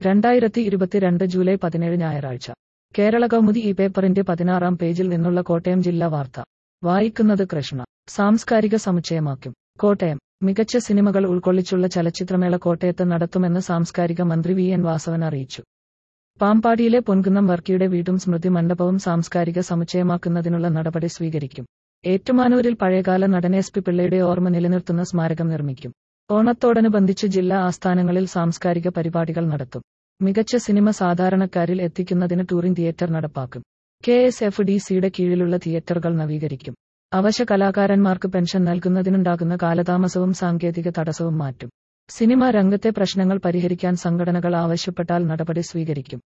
രണ്ടായിരത്തി ഇരുപത്തിരണ്ട് ജൂലൈ പതിനേഴ് ഞായറാഴ്ച കേരള കൗമുദി ഈ പേപ്പറിന്റെ പതിനാറാം പേജിൽ നിന്നുള്ള കോട്ടയം ജില്ലാ വാർത്ത വായിക്കുന്നത് കൃഷ്ണ സാംസ്കാരിക സമുച്ചയമാക്കും കോട്ടയം മികച്ച സിനിമകൾ ഉൾക്കൊള്ളിച്ചുള്ള ചലച്ചിത്രമേള കോട്ടയത്ത് നടത്തുമെന്ന് സാംസ്കാരിക മന്ത്രി വി എൻ വാസവൻ അറിയിച്ചു പാമ്പാടിയിലെ പൊൻകുന്നം വർക്കിയുടെ വീടും സ്മൃതി മണ്ഡപവും സാംസ്കാരിക സമുച്ചയമാക്കുന്നതിനുള്ള നടപടി സ്വീകരിക്കും ഏറ്റുമാനൂരിൽ പഴയകാല നടൻ എസ് പി പിള്ളയുടെ ഓർമ്മ നിലനിർത്തുന്ന സ്മാരകം നിർമ്മിക്കും ഓണത്തോടനുബന്ധിച്ച് ജില്ലാ ആസ്ഥാനങ്ങളിൽ സാംസ്കാരിക പരിപാടികൾ നടത്തും മികച്ച സിനിമ സാധാരണക്കാരിൽ എത്തിക്കുന്നതിന് ടൂറിംഗ് തിയേറ്റർ നടപ്പാക്കും കെ എസ് എഫ് ഡി സിയുടെ കീഴിലുള്ള തിയേറ്ററുകൾ നവീകരിക്കും അവശ കലാകാരന്മാർക്ക് പെൻഷൻ നൽകുന്നതിനുണ്ടാകുന്ന കാലതാമസവും സാങ്കേതിക തടസ്സവും മാറ്റും സിനിമാ രംഗത്തെ പ്രശ്നങ്ങൾ പരിഹരിക്കാൻ സംഘടനകൾ ആവശ്യപ്പെട്ടാൽ നടപടി സ്വീകരിക്കും